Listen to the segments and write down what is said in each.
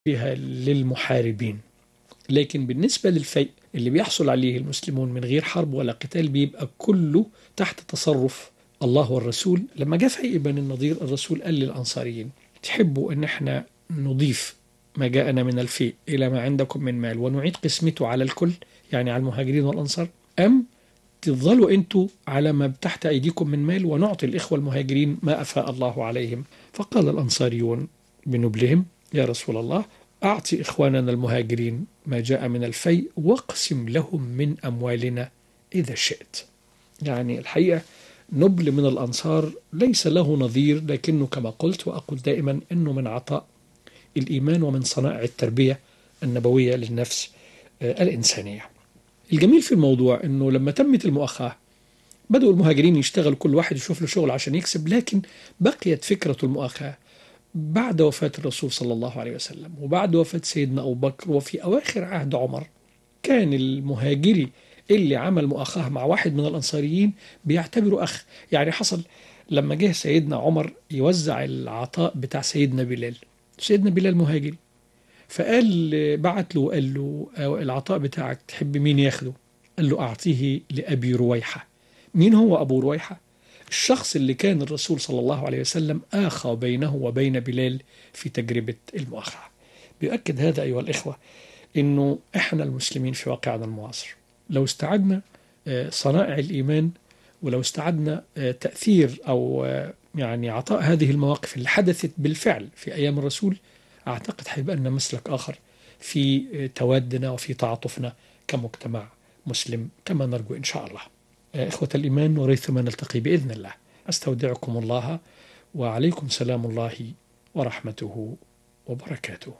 فيها للمحاربين لكن بالنسبة للفيء اللي بيحصل عليه المسلمون من غير حرب ولا قتال بيبقى كله تحت تصرف الله والرسول لما جاء فيء بني النضير الرسول قال للأنصاريين تحبوا أن احنا نضيف ما جاءنا من الفيء إلى ما عندكم من مال ونعيد قسمته على الكل يعني على المهاجرين والأنصار أم تفضلوا أنتوا على ما تحت أيديكم من مال ونعطي الإخوة المهاجرين ما أفاء الله عليهم فقال الأنصاريون بنبلهم يا رسول الله أعطي إخواننا المهاجرين ما جاء من الفيء واقسم لهم من أموالنا إذا شئت يعني الحقيقة نبل من الأنصار ليس له نظير لكنه كما قلت وأقول دائما أنه من عطاء الإيمان ومن صنائع التربية النبوية للنفس الإنسانية الجميل في الموضوع أنه لما تمت المؤاخاة بدأوا المهاجرين يشتغل كل واحد يشوف له شغل عشان يكسب لكن بقيت فكرة المؤاخاة بعد وفاة الرسول صلى الله عليه وسلم وبعد وفاة سيدنا أبو بكر وفي أواخر عهد عمر كان المهاجري اللي عمل مؤاخاة مع واحد من الأنصاريين بيعتبره أخ يعني حصل لما جه سيدنا عمر يوزع العطاء بتاع سيدنا بلال سيدنا بلال مهاجري فقال بعت له قال له العطاء بتاعك تحب مين ياخده قال له أعطيه لأبي رويحة مين هو أبو رويحة الشخص اللي كان الرسول صلى الله عليه وسلم آخى بينه وبين بلال في تجربة المؤاخاة بيؤكد هذا أيها الإخوة أنه إحنا المسلمين في واقعنا المعاصر لو استعدنا صنائع الإيمان ولو استعدنا تأثير أو يعني عطاء هذه المواقف اللي حدثت بالفعل في أيام الرسول أعتقد هيبقى لنا مسلك آخر في توادنا وفي تعاطفنا كمجتمع مسلم كما نرجو إن شاء الله إخوة الإيمان وريثما نلتقي بإذن الله أستودعكم الله وعليكم سلام الله ورحمته وبركاته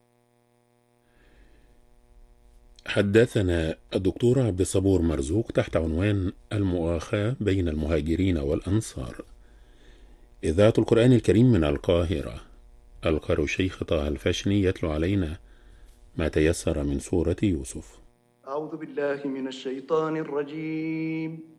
حدثنا الدكتور عبد الصبور مرزوق تحت عنوان المؤاخاة بين المهاجرين والأنصار إذاعة القرآن الكريم من القاهرة القارئ الشيخ طه الفاشني يتلو علينا ما تيسر من سورة يوسف أعوذ بالله من الشيطان الرجيم